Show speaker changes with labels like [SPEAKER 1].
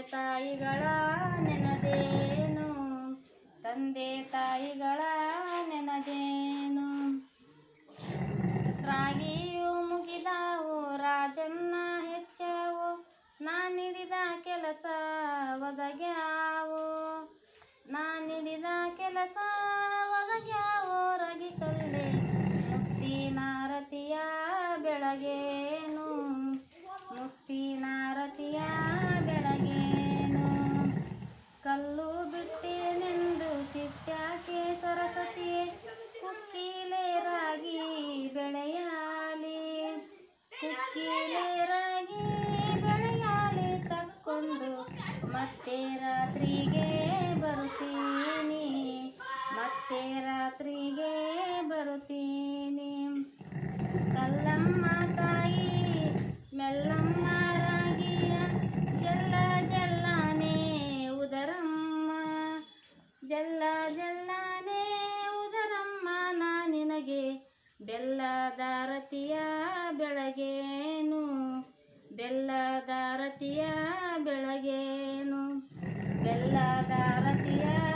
[SPEAKER 1] ತಾಯಿಗಳ ನೆನದೇನು ತಂದೆ ತಾಯಿಗಳ ನೆನದೇನು ರಾಗಿಯು ಮುಗಿದಾವು ರಾಜನ್ನ ಹೆಚ್ಚಾವು ನಾನಿಡಿದ ಕೆಲಸ ಒದಗ್ಯಾವು ನಾನಿಡಿದ ಕೆಲಸ ಒದಗ್ಯಾವು ರಗಿ ಕಲ್ಲೆ ಮುಕ್ತಿ ನಾರತಿಯ ಬೆಳಗೇನು ಮುಕ್ತಿ ನಾರತಿಯ ಬೆಳಗೇನು ಕಲ್ಲು ಬಿಟ್ಟೇನೆಂದು ಸಿಟ್ಟ್ಯಾಕೆ ಸರಸ್ವತಿಯೇ ಕುಕ್ಕಿಲೆ ರಾಗಿ ಬೆಳೆಯಾಲಿ ಕುಕ್ಕಿಲೆ ರಾಗಿ ಬೆಳೆಯಾಲಿ ತಕ್ಕೊಂಡು ಮತ್ತೆ ರಾತ್ರಿಗೆ ಬರುತ್ತೀನಿ ಮತ್ತೆ ರಾತ್ರಿಗೆ ಬರುತ್ತೀನಿ ಕಲ್ಲಮ್ಮ ತಾಯಿ ಮೆಲ್ಲಮ್ಮ ರಾಗಿಯ ಜಲ್ಲ ಜಲ್ಲಾನೆ ಉದರಮ್ಮ ಜಲ್ಲ ಜಲ್ಲಾನೆ ಉದರಮ್ಮ ನಾ ನಿನಗೆ ಬೆಲ್ಲದಾರತಿಯ ಬೆಳಗೇನು ಬೆಲ್ಲದಾರತಿಯ ಬೆಳಗೇನು ಬೆಲ್ಲದಾರತಿಯ